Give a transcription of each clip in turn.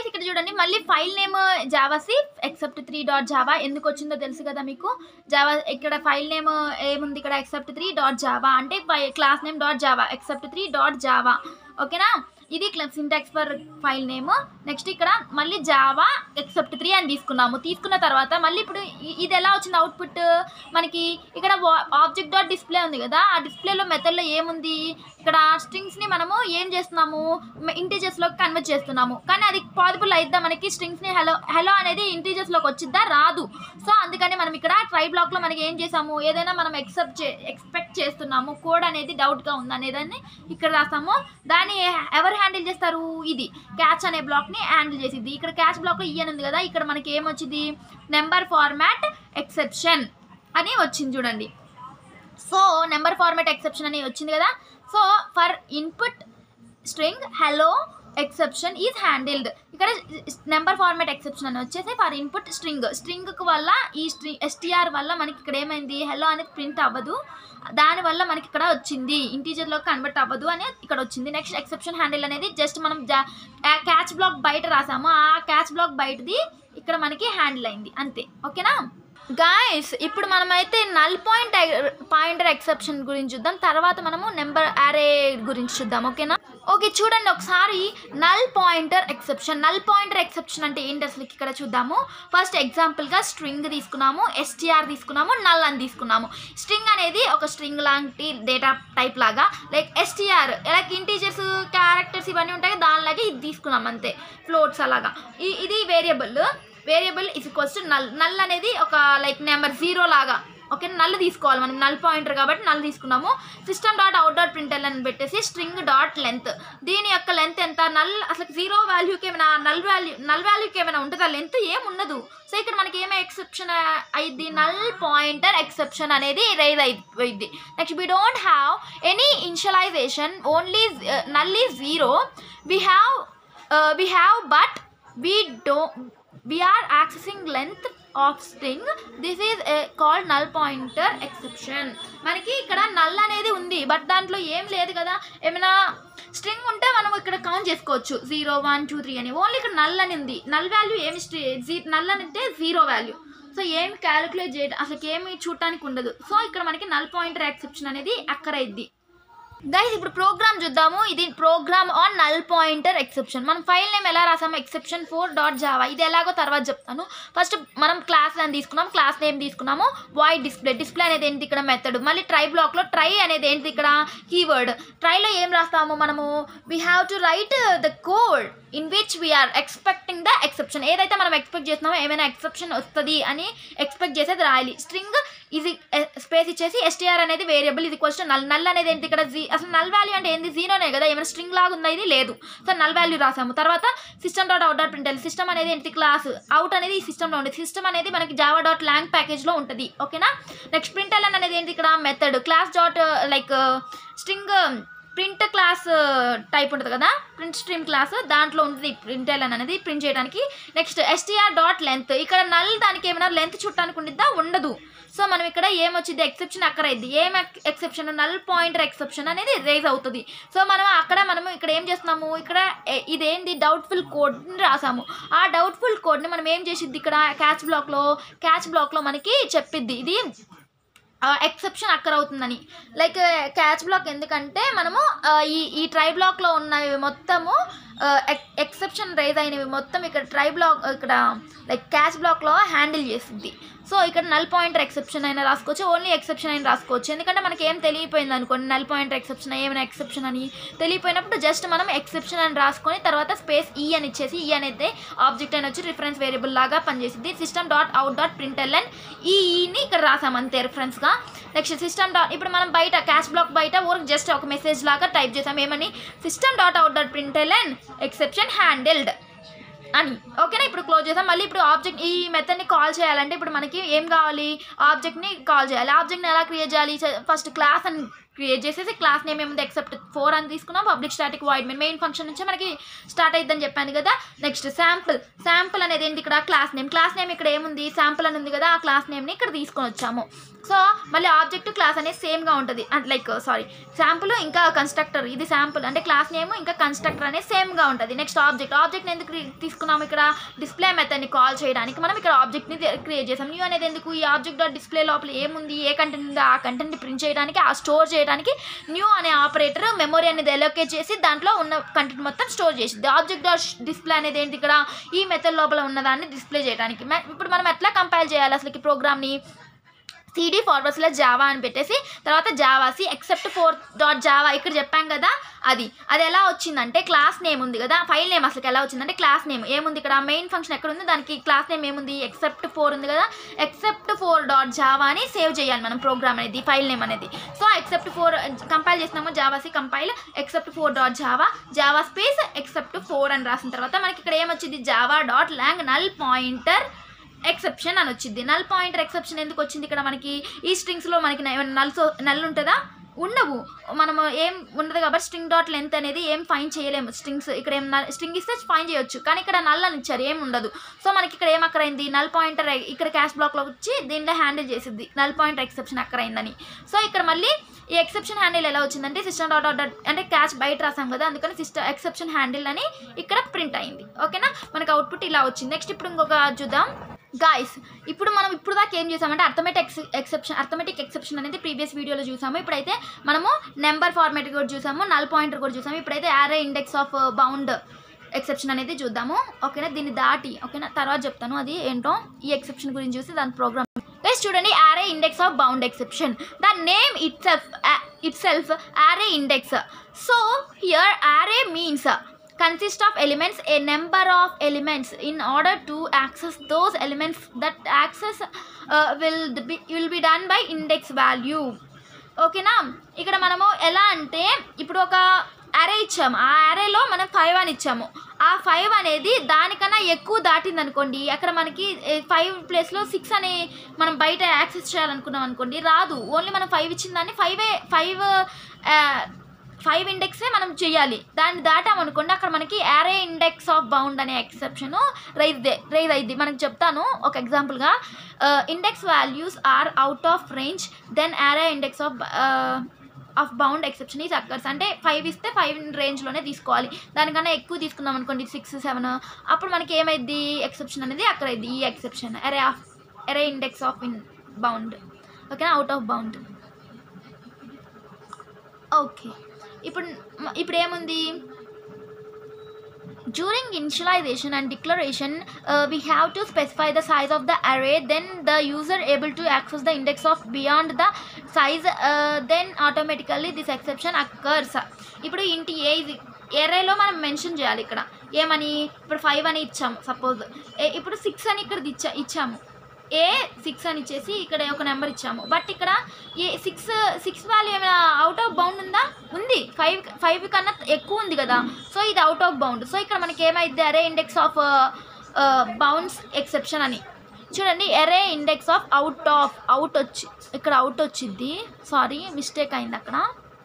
guys ఇక్కడ చూడండి మళ్ళీ file name Java C except three dot Java ఎందుకు వచ్చిందో తెలుసు కదా మీకు జావా ఇక్కడ ఫైల్ నేమ్ ఏముంది ఇక్కడ ఎక్సెప్ట్ త్రీ డాట్ జావా అంటే class name dot Java except three dot Java ఓకేనా ఇది syntax for file name next ఇక్కడ మళ్ళీ జావా ఎక్సెప్ట్ త్రీ అని తీసుకున్నాము తీసుకున్న తర్వాత మళ్ళీ ఇప్పుడు ఇ- ఇది ఎలా వచ్చింది అవుట్పుట్ మనకి ఇక్కడ ఆబ్జెక్ట్ డాట్ డిస్ప్లే ఉంది కదా ఆ డిస్ప్లేలో మెథడ్లో ఏముంది ఇక్కడ స్ట్రింగ్స్ని మనము ఏం చేస్తున్నాము ఇంటీజర్స్లోకి కన్వర్ట్ చేస్తున్నాము కానీ అది పాసిబుల్ అయిద్దా మనకి స్ట్రింగ్స్ని హలో హలో అనేది ఇంటీజర్స్లోకి వచ్చిద్దా రాదు సో అందుకని మనం ఇక్కడ ట్రై బ్లాక్లో మనకి ఏం చేసాము ఏదైనా మనం ఎక్సెప్ట్ చే ఎక్స్పెక్ట్ చేస్తున్నాము కోడ్ అనేది డౌట్గా ఉంది అనేదాన్ని ఇక్కడ రాస్తాము దాన్ని ఎవరు హ్యాండిల్ చేస్తారు ఇది క్యాచ్ అనే బ్లాక్ని హ్యాండిల్ చేసిద్ది ఇక్కడ క్యాచ్ బ్లాక్లో ఈ అని ఉంది కదా ఇక్కడ మనకి ఏమొచ్చింది నెంబర్ ఫార్మాట్ ఎక్సెప్షన్ అని వచ్చింది చూడండి సో నెంబర్ ఫార్మాట్ ఎక్సెప్షన్ అని వచ్చింది కదా so for input string hello exception is handled ఇక్కడ నెంబర్ ఫార్మాట్ ఎక్సెప్షన్ అని వచ్చేసి ఫర్ ఇన్పుట్ స్ట్రింగ్ స్ట్రింగ్ వల్ల ఈ స్ట్రింగ్ ఎస్టీఆర్ వల్ల మనకి ఇక్కడ ఏమైంది హలో అనేది ప్రింట్ అవ్వదు దానివల్ల మనకి ఇక్కడ వచ్చింది ఇంటీజర్లో కన్వర్ట్ అవ్వదు అని ఇక్కడ వచ్చింది నెక్స్ట్ ఎక్సెప్షన్ హ్యాండిల్ అనేది జస్ట్ మనం క్యాచ్ బ్లాక్ బయట రాసాము ఆ క్యాచ్ బ్లాక్ బయటది ఇక్కడ మనకి హ్యాండిల్ అయింది అంతే ఓకేనా గాయస్ ఇప్పుడు మనమైతే నల్ పాయింట్ పాయింటర్ ఎక్సెప్షన్ గురించి చూద్దాం తర్వాత మనము నెంబర్ అరే గురించి చూద్దాం ఓకేనా ఓకే చూడండి ఒకసారి null pointer exception null pointer exception అంటే ఏంటి అసలు ఇక్కడ చూద్దాము ఫస్ట్ ఎగ్జాంపుల్గా స్ట్రింగ్ తీసుకున్నాము ఎస్టీఆర్ తీసుకున్నాము నల్ అని తీసుకున్నాము స్ట్రింగ్ అనేది ఒక స్ట్రింగ్ లాంటి డేటా టైప్ లాగా like STR like integers characters ఇవన్నీ ఉంటాయి దానిలాగే ఇది తీసుకున్నాం అంతే ఫ్లోట్స్ అలాగా ఈ- ఇది variable variable is equals to null null అనేది ఒక లైక్ నెంబర్ జీరో లాగా ఓకే నల్ తీసుకోవాలి మనం నల్ పాయింటర్ కాబట్టి నల్ తీసుకున్నాము system dot out dot println అని పెట్టేసి స్ట్రింగ్ డాట్ లెంత్ దీని యొక్క లెంత్ ఎంత నల్ అసలు జీరో వాల్యూకి ఏమైనా నల్ వాల్యూ నల్ వాల్యూకి ఏమైనా ఉంటుందా లెంత్ ఏం ఉండదు సో ఇక్కడ మనకి ఏమైనా ఎక్సెప్షన్ అయింది నల్ పాయింటర్ ఎక్సెప్షన్ అనేది రైజ్ అయిపోయింది next we don't have any initialization only null ఈ zero we have we have but we do we are accessing length of string this is a called null pointer exception మనకి ఇక్కడ null అనేది ఉంది but దాంట్లో ఏం లేదు కదా ఏమైనా స్ట్రింగ్ ఉంటే మనం ఇక్కడ కౌంట్ చేసుకోవచ్చు జీరో వన్ టూ త్రీ అని ఓన్లీ ఇక్కడ నల్ అని ఉంది నల్ వాల్యూ ఏమి జీ నల్ అని అంటే జీరో వాల్యూ సో ఏమి క్యాలిక్యులేట్ చేయడం అసలు ఏమి చూడటానికి ఉండదు సో ఇక్కడ మనకి నల్ పాయింటర్ ఎక్సెప్షన్ అనేది అక్కరైద్ది గైస్ ఇప్పుడు ప్రోగ్రామ్ చూద్దాము ఇది program on null pointer exception మనం ఫైల్ నేమ్ ఎలా రాసాము ఎక్సెప్షన్ ఫోర్ డాట్ జావా ఇది ఎలాగో తర్వాత చెప్తాను ఫస్ట్ మనం క్లాస్ అని తీసుకున్నాం క్లాస్ నేమ్ తీసుకున్నాము వాయిడ్ డిస్ప్లే డిస్ప్లే అనేది ఏంటి ఇక్కడ మెథడ్ మళ్ళీ ట్రై బ్లాక్లో ట్రై అనేది ఏంటి ఇక్కడ కీవర్డ్ ట్రైలో ఏం రాస్తాము మనము we have to write the code in which we are expecting the exception ఏదైతే మనం ఎక్స్పెక్ట్ చేస్తున్నామో ఏమైనా ఎక్సెప్షన్ వస్తుంది అని ఎక్స్పెక్ట్ చేసేది రాయాలి స్ట్రింగ్ ఇది స్పేస్ ఇచ్చేసి ఎస్టీఆర్ అనేది వేరియబుల్ ఇది క్వశ్చన్ నల్ నల్ అనేది ఏంటి ఇక్కడ జీ అసలు నల్ వాల్యూ అంటే ఏంది జీరోనే కదా ఏమైనా స్ట్రింగ్ లాగా ఉందా ఇది లేదు సో నల్ వాల్యూ రాసాము తర్వాత system dot out dot print system అనేది ఏంటి క్లాస్ అవుట్ అనేది ఈ సిస్టంలో ఉంటుంది సిస్టమ్ అనేది మనకి జావా డాట్ ల్యాంగ్ ప్యాకేజ్లో ఉంటుంది ఓకేనా నెక్స్ట్ ప్రింట్ అనేది ఏంటి ఇక్కడ method class dot like string print class type ఉంటుంది కదా ప్రింట్ స్ట్రీమ్ క్లాస్ దాంట్లో ఉంటుంది ప్రింట్ అనేది ప్రింట్ చేయడానికి నెక్స్ట్ ఎస్టీఆర్ డాట్ లెంత్ ఇక్కడ నల్ దానికి ఏమైనా లెంత్ చుట్టానికి ఉండిద్దా ఉండదు సో మనం ఇక్కడ ఏమొచ్చింది ఎక్సెప్షన్ అక్కడ అయింది ఏం ఎక్సెప్షన్ నల్ పాయింటర్ ఎక్సెప్షన్ అనేది రేజ్ అవుతుంది సో మనం అక్కడ మనము ఇక్కడ ఏం చేస్తున్నాము ఇక్కడ ఏ- ఇదేంటి డౌట్ఫుల్ కోడ్ని రాసాము ఆ డౌట్ఫుల్ కోడ్ని మనం ఏం చేసిద్ది ఇక్కడ క్యాచ్ బ్లాక్లో క్యాచ్ బ్లాక్లో మనకి చెప్పిద్ది ఇది ఎక్సెప్షన్ అక్కర్ అవుతుందని లైక్ క్యాచ్ బ్లాక్ ఎందుకంటే మనము ఆ, ఈ ఈ ట్రై బ్లాక్లో ఉన్నవి మొత్తము ఎక్సెప్షన్ రైజ్ అయినవి మొత్తం ఇక్కడ ట్రై బ్లాక్ ఇక్కడ లైక్ క్యాచ్ బ్లాక్లో హ్యాండిల్ చేసింది సో ఇక్కడ నల్ పాయింటర్ ఎక్సెప్షన్ అయినా రాసుకోవచ్చు ఓన్లీ ఎక్సెప్షన్ అయినా రాసుకోవచ్చు ఎందుకంటే మనకి ఏం తెలియపోయింది అనుకోండి నల్ పాయింటర్ ఎక్సెప్షన్ ఏమైనా ఎక్సెప్షన్ అని తెలియపోయినప్పుడు జస్ట్ మనం ఎక్సెప్షన్ అని రాసుకొని తర్వాత స్పేస్ ఈ అని ఇచ్చేసి ఈ అనేది ఆబ్జెక్ట్ అని వచ్చి రిఫరెన్స్ వేరియబుల్ లాగా పనిచేసింది system dot out dot print LN ఈ ఈని ఇక్కడ రాసాం అంతే రిఫరెన్స్గా నెక్స్ట్ సిస్టమ్ డాట్ ఇప్పుడు మనం బయట క్యాష్ బ్లాక్ బయట ఊరికి జస్ట్ ఒక మెసేజ్ లాగా టైప్ చేసాం ఏమని system dot out dot print LN exception handled అని ఓకేనా ఇప్పుడు క్లోజ్ చేసాం మళ్ళీ ఇప్పుడు ఆబ్జెక్ట్ ఈ మెథడ్ని కాల్ చేయాలంటే ఇప్పుడు మనకి ఏం కావాలి ఆబ్జెక్ట్ని కాల్ చేయాలి ఆబ్జెక్ట్ని ఎలా క్రియేట్ చేయాలి ఫస్ట్ క్లాస్ అని క్రియేట్ చేసేసి క్లాస్ నేమ్ ఏముంది ఎక్సెప్ట్ ఫోర్ అని తీసుకున్నాం public static void main main function నుంచి మనకి స్టార్ట్ అయిద్దని చెప్పాను కదా నెక్స్ట్ శాంపుల్ శాంపుల్ అనేది ఏంటి ఇక్కడ క్లాస్ నేమ్ క్లాస్ నేమ్ ఇక్కడ ఏముంది శాంపుల్ అని ఉంది కదా ఆ క్లాస్ నేమ్ని ఇక్కడ తీసుకొని వచ్చాము సో మళ్ళీ ఆబ్జెక్ట్ క్లాస్ అనేది సేమ్గా ఉంటుంది అంటే లైక్ సారీ శాంపుల్ ఇంకా కన్స్ట్రక్టర్ ఇది శాంపుల్ అంటే క్లాస్ నేమ్ ఇంకా కన్స్ట్రక్టర్ అనేది సేమ్గా ఉంటుంది నెక్స్ట్ ఆబ్జెక్ట్ ఆబ్జెక్ట్ ఎందుకు క్రి- తీసుకున్నాము ఇక్కడ డిస్ప్లే మెథడ్ని కాల్ చేయడానికి మనం ఇక్కడ ఆబ్జెక్ట్ని క్రియేట్ చేసాం న్యూ అనేది ఎందుకు ఈ ఆబ్జెక్ట్ డాట్ డిస్ప్లే లోపల ఏముంది ఏ కంటెంట్ ఉందో ఆ కంటెంట్ని ప్రింట్ చేయడానికి ఆ స్టోర్ చేయడానికి న్యూ అనే ఆపరేటర్ మెమొరీ అనేది ఎలోకేట్ చేసి దాంట్లో ఉన్న కంటెంట్ మొత్తం స్టోర్ చేసింది ఆబ్జెక్ట్ డాట్ డిస్ప్లే అనేది ఏంటి ఇక్కడ ఈ మెథడ్ లోపల ఉన్నదాన్ని డిస్ప్లే చేయడానికి మ- ఇప్పుడు మనం ఎట్లా కంపైల్ చేయాలి అసలు ఈ ప్రోగ్రామ్ని సిడి ఫార్వర్డ్ స్లాష్ జావా అని పెట్టేసి తర్వాత javac except four dot Java ఇక్కడ చెప్పాం కదా అది అది ఎలా వచ్చిందంటే క్లాస్ నేమ్ ఉంది కదా ఫైల్ నేమ్ అసలు ఎలా వచ్చిందంటే క్లాస్ నేమ్ ఏముంది ఇక్కడ మెయిన్ ఫంక్షన్ ఎక్కడ ఉంది దానికి క్లాస్ నేమ్ ఏముంది ఎక్సెప్ట్ ఫోర్ ఉంది కదా ఎక్సెప్ట్ ఫోర్ డాట్ జావా అని సేవ్ చేయాలి మనం ప్రోగ్రామ్ అనేది ఫైల్ నేమ్ అనేది సో ఎక్సెప్ట్ ఫోర్ కంపైల్ చేసినాము javac compile except four dot Java Java space except four అని రాసిన తర్వాత మనకి ఇక్కడ ఏమొచ్చింది Java dot lang null pointer exception అని వచ్చింది నల్ పాయింటర్ ఎక్సెప్షన్ ఎందుకు వచ్చింది ఇక్కడ మనకి ఈ స్ట్రింగ్స్లో మనకి నల్స్ నల్ ఉంటుందా ఉండవు మనము ఏం ఉండదు కాబట్టి స్ట్రింగ్ డాట్ లెంత్ అనేది ఏం ఫైన్ చేయలేము స్ట్రింగ్స్ ఇక్కడ ఏం స్ట్రింగ్ ఇస్తే ఫైన్ చేయొచ్చు కానీ ఇక్కడ నల్ అని ఇచ్చారు ఏం ఉండదు సో మనకి ఇక్కడ ఏం అక్కరైంది నల్ పాయింటర్ ఇక్కడ క్యాష్ బ్లాక్లో వచ్చి దీంట్లో హ్యాండిల్ చేసిద్ది నల్ పాయింటర్ ఎక్సెప్షన్ అక్కరైందని సో ఇక్కడ మళ్ళీ ఈ ఎక్సెప్షన్ హ్యాండిల్ ఎలా వచ్చిందంటే సిస్టమ్ డాట్ డాట్ అంటే క్యాష్ బయట రాసాం కదా అందుకని సిస్టమ్ ఎక్సెప్షన్ హ్యాండిల్ అని ఇక్కడ ప్రింట్ అయింది ఓకేనా మనకి అవుట్పుట్ ఇలా వచ్చింది నెక్స్ట్ ఇప్పుడు ఇంకొక చూద్దాం గాయస్ ఇప్పుడు మనం ఇప్పుడు దాకా ఏం చూసామంటే arithmetic ex exception arithmetic exception అనేది ప్రీవియస్ వీడియోలో చూసాము ఇప్పుడైతే మనము నెంబర్ ఫార్మాట్ కూడా చూసాము నల్ పాయింటర్ కూడా చూసాము ఇప్పుడైతే array index of bound exception అనేది చూద్దాము ఓకేనా దీన్ని దాటి ఓకేనా తర్వాత చెప్తాను అది ఏంటో ఈ ఎక్సెప్షన్ గురించి చూసి దాని ప్రోగ్రామ్ గైస్ చూడండి array index of bound exception the name itself itself array index so here array means consist of elements a number of elements in order to access those elements that access uh, will be will be done by index value ఓకేనా ఇక్కడ మనము ఎలా అంటే ఇప్పుడు ఒక అరే ఇచ్చాము ఆ అరేలో మనం ఫైవ్ అని ఇచ్చాము ఆ ఫైవ్ అనేది దానికన్నా ఎక్కువ దాటింది అనుకోండి అక్కడ మనకి ఫైవ్ ప్లేస్లో సిక్స్ అని మనం బయట యాక్సెస్ చేయాలనుకున్నాం అనుకోండి రాదు ఓన్లీ మనం ఫైవ్ ఇచ్చిన దాన్ని ఫైవే ఫైవ్ ఫైవ్ ఇండెక్సే మనం చేయాలి దాన్ని దాటామనుకోండి అక్కడ మనకి యారే ఇండెక్స్ ఆఫ్ బౌండ్ అనే ఎక్సెప్షన్ రైజ్ రైజ్ అయింది మనకు చెప్తాను ఒక ఎగ్జాంపుల్గా index values are out of range then array index of of bound exception is occurs అంటే ఫైవ్ ఇస్తే ఫైవ్ రేంజ్లోనే తీసుకోవాలి దానికన్నా ఎక్కువ తీసుకుందాం అనుకోండి సిక్స్ సెవెన్ అప్పుడు మనకి ఏమైంది ఎక్సెప్షన్ అనేది అక్కడ అయింది ఈ exception array of array index of in bound ఓకేనా అవుట్ ఆఫ్ బౌండ్ ఓకే ఇప్పుడు ఇప్పుడు ఏముంది during initialization and declaration uh, we have to specify the size of the array then the user able to access the index of beyond the size uh, then automatically this exception occurs ఇప్పుడు ఇంటి ఏ ఇది ఎరేలో మనం mention చేయాలి ఇక్కడ ఏమని ఇప్పుడు five అని ఇచ్చాము సపోజ్ ఇప్పుడు సిక్స్ అని ఇక్కడ ఇచ్చా ఇచ్చాము ఏ సిక్స్ అని ఇచ్చేసి ఇక్కడ ఒక నెంబర్ ఇచ్చాము బట్ ఇక్కడ ఏ సిక్స్ సిక్స్ వాల్యూ ఏమైనా అవుట్ ఆఫ్ బౌండ్ ఉందా ఉంది ఫైవ్ ఫైవ్ కన్నా ఎక్కువ ఉంది కదా సో ఇది అవుట్ ఆఫ్ బౌండ్ సో ఇక్కడ మనకి ఏమైంది అరే ఇండెక్స్ ఆఫ్ బౌండ్స్ ఎక్సెప్షన్ అని చూడండి array index of out of out వచ్చి ఇక్కడ అవుట్ వచ్చింది సారీ మిస్టేక్ అయింది అక్కడ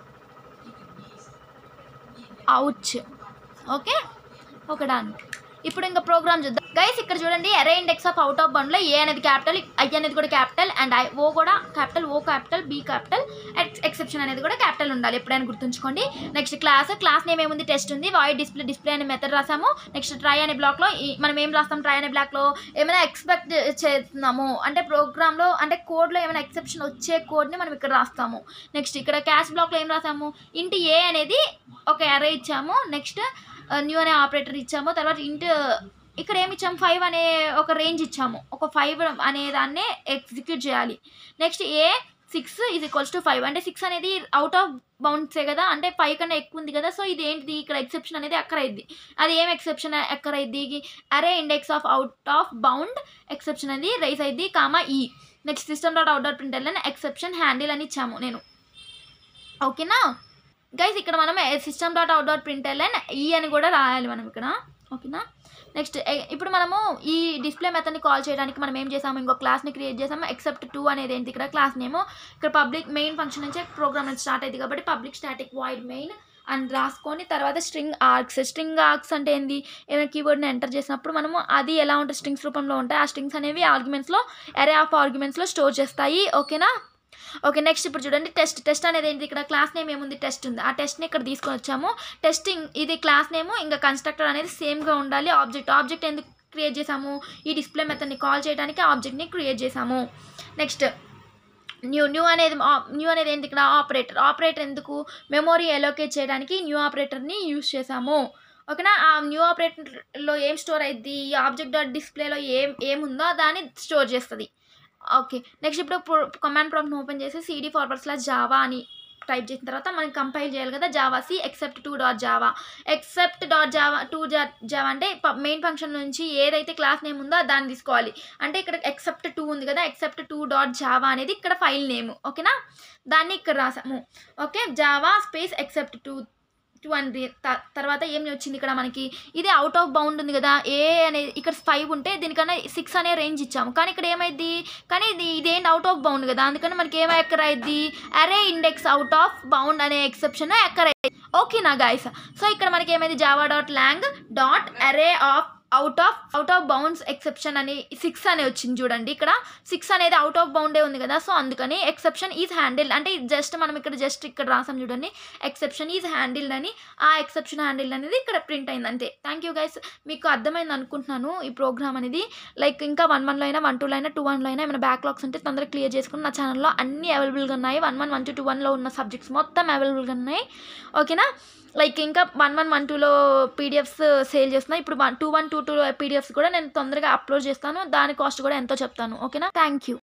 అవుచ్ ఓకే ఒక డాన్ ఇప్పుడు ఇంకా ప్రోగ్రామ్ చూద్దాం గైస్ ఇక్కడ చూడండి array index of out of బౌండ్లో ఏ అనేది క్యాపిటల్ ఐ అనేది కూడా క్యాపిటల్ అండ్ ఐ ఓ కూడా capital O capital B capital exception అనేది కూడా క్యాపిటల్ ఉండాలి ఎప్పుడైనా గుర్తుంచుకోండి నెక్స్ట్ క్లాస్ క్లాస్ నేమ్ ఏముంది టెస్ట్ ఉంది వాయిడ్ డిస్ప్లే డిస్ప్లే అనే మెథడ్ రాసాము నెక్స్ట్ ట్రై అనే బ్లాక్లో మనం ఏం రాస్తాం ట్రై అనే బ్లాక్లో ఏమైనా ఎక్స్పెక్ట్ చేస్తున్నాము అంటే ప్రోగ్రామ్లో అంటే కోడ్లో ఏమైనా ఎక్సెప్షన్ వచ్చే కోడ్ని మనం ఇక్కడ రాస్తాము నెక్స్ట్ ఇక్కడ క్యాష్ బ్లాక్లో ఏం రాసాము ఇంటి ఏ అనేది ఒక అరే ఇచ్చాము నెక్స్ట్ న్యూ అనే ఆపరేటర్ ఇచ్చాము తర్వాత ఇంట్ ఇక్కడ ఏమి ఇచ్చాము ఫైవ్ అనే ఒక రేంజ్ ఇచ్చాము ఒక ఫైవ్ అనే దాన్నే ఎగ్జిక్యూట్ చేయాలి next a six is equals to five అంటే సిక్స్ అనేది అవుట్ ఆఫ్ బౌండ్సే కదా అంటే ఫైవ్ కన్నా ఎక్కువ ఉంది కదా సో ఇది ఏంటిది ఇక్కడ ఎక్సెప్షన్ అనేది అక్కరైద్ది అది ఏం ఎక్సెప్షన్ ఎక్కరైద్ది array index of out of bound exception అనేది రైస్ అయింది కామా ఈ next system dot out dot print అని ఎక్సెప్షన్ హ్యాండిల్ అని ఇచ్చాము నేను ఓకేనా గైస్ ఇక్కడ మనం system dot out dot print ఈ అని కూడా రాయాలి మనం ఇక్కడ ఓకేనా నెక్స్ట్ ఇప్పుడు మనము ఈ డిస్ప్లే మెథడ్ని కాల్ చేయడానికి మనం ఏం చేసాము ఇంకో క్లాస్ని క్రియేట్ చేసాము ఎక్సెప్ట్ టూ అనేది ఏంటి ఇక్కడ క్లాస్ నేమ్ ఇక్కడ పబ్లిక్ మెయిన్ ఫంక్షన్ నుంచే ప్రోగ్రామ్ నుంచి స్టార్ట్ అయింది కాబట్టి పబ్లిక్ స్టాటిక్ వాయిడ్ మెయిన్ అని రాసుకొని తర్వాత స్ట్రింగ్ ఆర్క్స్ స్ట్రింగ్ ఆర్క్స్ అంటే ఏంది ఏమైనా కీవర్డ్ని ఎంటర్ చేసినప్పుడు మనము అది ఎలా ఉంటుంది స్ట్రింగ్స్ రూపంలో ఉంటాయి ఆ స్ట్రింగ్స్ అనేవి ఆర్గ్యుమెంట్స్లో ఎరే ఆఫ్ ఆర్గ్యుమెంట్స్లో స్టోర్ చేస్తాయి ఓకేనా ఓకే నెక్స్ట్ ఇప్పుడు చూడండి టెస్ట్ టెస్ట్ అనేది ఏంటి ఇక్కడ క్లాస్ నేమ్ ఏముంది టెస్ట్ ఉంది ఆ టెస్ట్ని ఇక్కడ తీసుకొని వచ్చాము టెస్టింగ్ ఇది క్లాస్ నేమ్ ఇంకా కన్స్ట్రక్టర్ అనేది సేమ్గా ఉండాలి ఆబ్జెక్ట్ ఆబ్జెక్ట్ ఎందుకు క్రియేట్ చేసాము ఈ డిస్ప్లే మెథడ్ని కాల్ చేయడానికి ఆబ్జెక్ట్ని క్రియేట్ చేసాము నెక్స్ట్ న్యూ న్యూ అనేది న్యూ అనేది ఏంటి ఇక్కడ ఆపరేటర్ ఆపరేటర్ ఎందుకు మెమొరీ ఎలోకేట్ చేయడానికి న్యూ ఆపరేటర్ని యూస్ చేసాము ఓకేనా ఆ న్యూ ఆపరేటర్లో ఏం స్టోర్ అయింది ఈ ఆబ్జెక్ట్ డాట్ డిస్ప్లేలో ఏం ఏముందో దాన్ని స్టోర్ చేస్తుంది ఓకే నెక్స్ట్ ఇప్పుడు కమాండ్ ప్రాంప్ట్ ఓపెన్ చేసి సిడీ ఫార్వర్డ్ స్లాష్ జావా అని టైప్ చేసిన తర్వాత మనం కంపైల్ చేయాలి కదా Java C except two dot Java except dot Java two Java అంటే మెయిన్ ఫంక్షన్ నుంచి ఏదైతే క్లాస్ నేమ్ ఉందో దాన్ని తీసుకోవాలి అంటే ఇక్కడ ఎక్సెప్ట్ టూ ఉంది కదా ఎక్సెప్ట్ టూ డాట్ జావా అనేది ఇక్కడ ఫైల్ నేమ్ ఓకేనా దాన్ని ఇక్కడ రాసాము okay Java space except two two అని తర్వాత ఏం వచ్చింది ఇక్కడ మనకి ఇది అవుట్ ఆఫ్ బౌండ్ ఉంది కదా ఏ అనేది ఇక్కడ ఫైవ్ ఉంటే దీనికన్నా సిక్స్ అనే రేంజ్ ఇచ్చాము కానీ ఇక్కడ ఏమైంది కానీ ఇది ఇదేంటి అవుట్ ఆఫ్ బౌండ్ కదా అందుకని మనకి ఏమో ఎక్కర అయింది array index out of bound అనే ఎక్సెప్షన్ ఎక్కర ఓకేనా గాయస్ సో ఇక్కడ మనకి ఏమైంది Java dot lang dot array of out of out of bounds exception అని సిక్స్ అనే వచ్చింది చూడండి ఇక్కడ సిక్స్ అనేది అవుట్ ఆఫ్ బౌండే ఉంది కదా సో అందుకని ఎక్సెప్షన్ ఈజ్ హ్యాండిల్డ్ అంటే జస్ట్ మనం ఇక్కడ జస్ట్ ఇక్కడ రాసాం చూడండి ఎక్సెప్షన్ ఈజ్ హ్యాండిల్డ్ అని ఆ ఎక్సెప్షన్ హ్యాండిల్డ్ అనేది ఇక్కడ ప్రింట్ అయింది అంతే థ్యాంక్ యూ గైస్ మీకు అర్థమైంది అనుకుంటున్నాను ఈ ప్రోగ్రామ్ అనేది లైక్ ఇంకా వన్ వన్లో అయినా వన్ టూలో అయినా టూ వన్లో అయినా ఏమైనా బ్యాక్లాగ్స్ ఉంటే తొందరగా క్లియర్ చేసుకుని నా ఛానల్లో అన్ని అవైలబుల్గా ఉన్నాయి one one one two two వన్లో ఉన్న సబ్జెక్ట్స్ మొత్తం అవైలబుల్గా ఉన్నాయి ఓకేనా లైక్ ఇంకా వన్ వన్ వన్ టూలో పీడిఎఫ్స్ సేల్ చేస్తున్నాయి ఇప్పుడు one two one two two PDFs కూడా నేను తొందరగా అప్లోడ్ చేస్తాను దాని కాస్ట్ కూడా ఎంతో చెప్తాను ఓకేనా థ్యాంక్ యూ